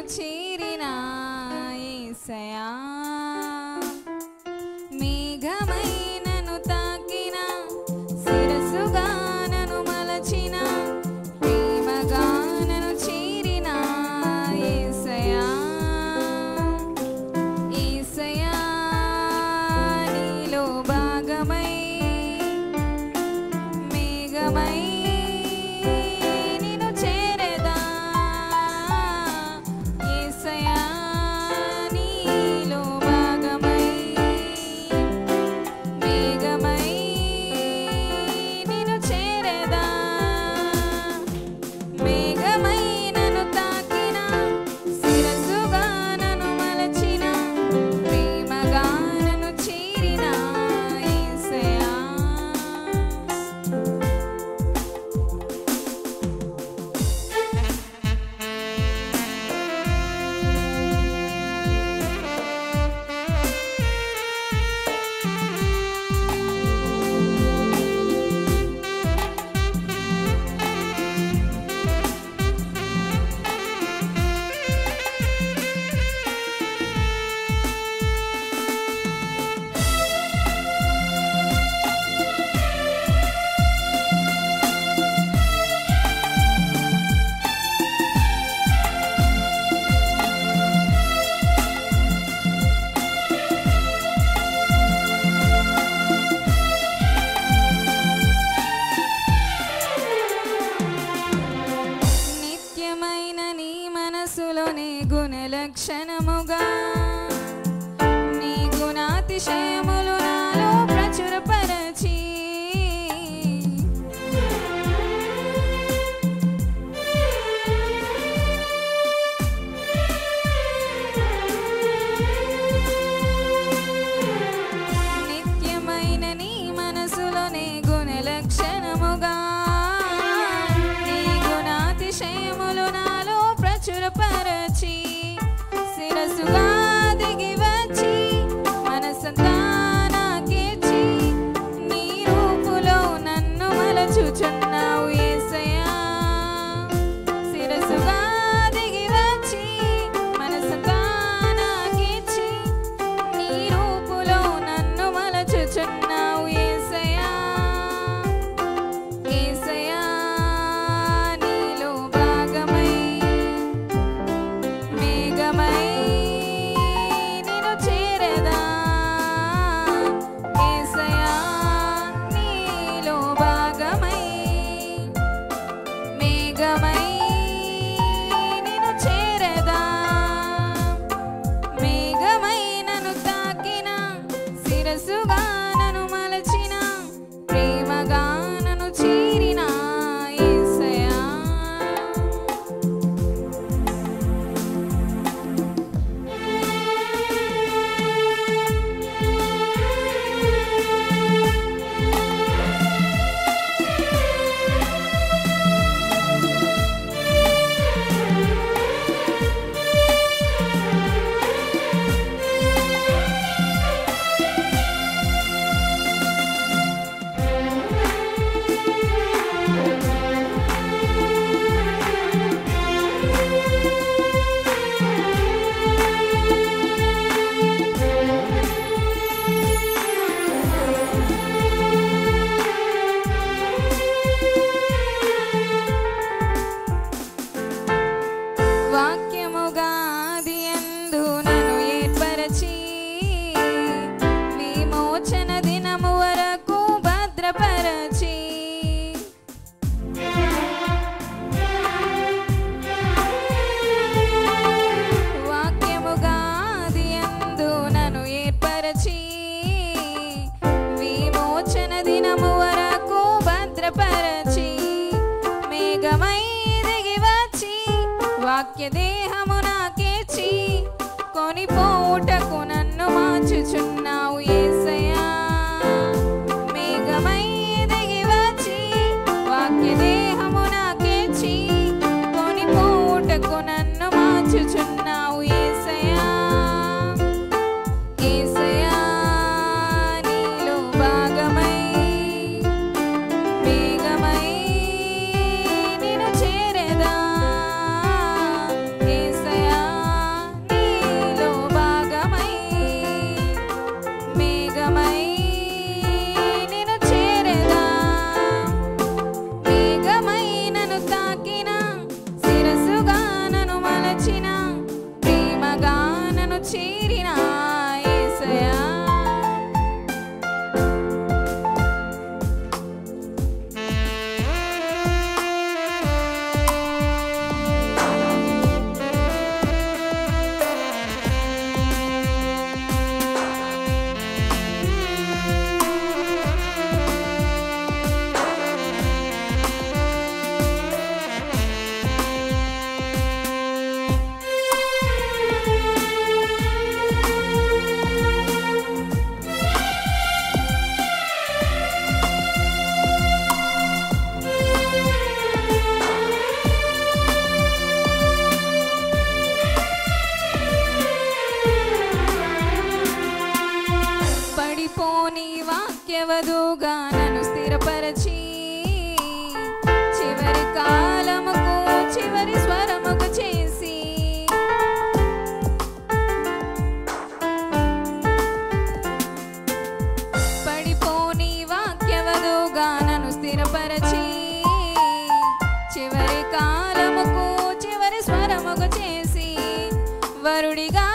చీరిన ఏసయా మేఘమై నన్ను తాకిన శిరసుగా నన్ను మలచిన ప్రేమగా నన్ను చీరిన ఏసయా ఏసయా నీలో భాగమై మేఘమై నిన్ను చేరదా ఏసయా నీలో భాగమై మేఘమై నిన్ను చేరదా మేఘమై నన్ను తాకిన శిరసుగా నన్ను మలచిన ప్రేమగా నన్ను చీరిన ఏసయా నిత్యమైన నీ మనసులోనే గుణలక్షణముగా నీ గుణాతిశయములు నాలో ప్రచురపరచి నిత్యమైన నీ మనసులోనే గుణలక్షణముగా నీ గుణాతిశయములు నాలో ప్రచురపరచి శిరసుగా దిగి వచ్చి మనసంతా నాకేర్చి నీ రూపులో నన్ను మలచుచున్నావు యేసయ్యా శిరసుగా దిగి వచ్చి మనసంతా నాకేర్చి నీ రూపులో నన్ను మలచుచున్నావు యేసయ్యా యేసయ్యా నీలో భాగమై మేఘమై నిన్ను చేరదా యేసయ్యా నీలో భాగమై మేఘమై నిన్ను చేరదా మేఘమై నన్ను తాకిన శిరసుగా నన్ను మలచిన ప్రేమగా నన్ను చీరిన యేసయ్యా వాక్యముగా ఆది యందు నన్ను ఏర్పరచి విమోచన దినము వరకు భద్రపరచి వాక్యముగా ఆది యందు నన్ను ఏర్పరచి విమోచన దినము వరకు భద్రపరచి మేఘమై దిగి వచ్చి వాక్య దేహము నాకేచి కొనిపోవుటకు నన్ను మార్చుచున్నావు యేసయ్యా మేఘమై దిగి వచ్చి వాక్య దేహము నాకేచి కొనిపోవుటకు నన్ను మార్చుచున్నావు యేసయ్యా యేసయ్యా నీలో భాగమై మేఘమై నిన్ను చేరదా యేసయ్యా వాక్యవధుగా నన్ను స్థిరపరచి చివరి కాలముకు చివరి స్వరముకు చేసి పడిపోని వాక్యవధుగా నన్ను స్థిరపరచి చివరి కాలముకు చివరి స్వరముకు చేసి వరుడిగా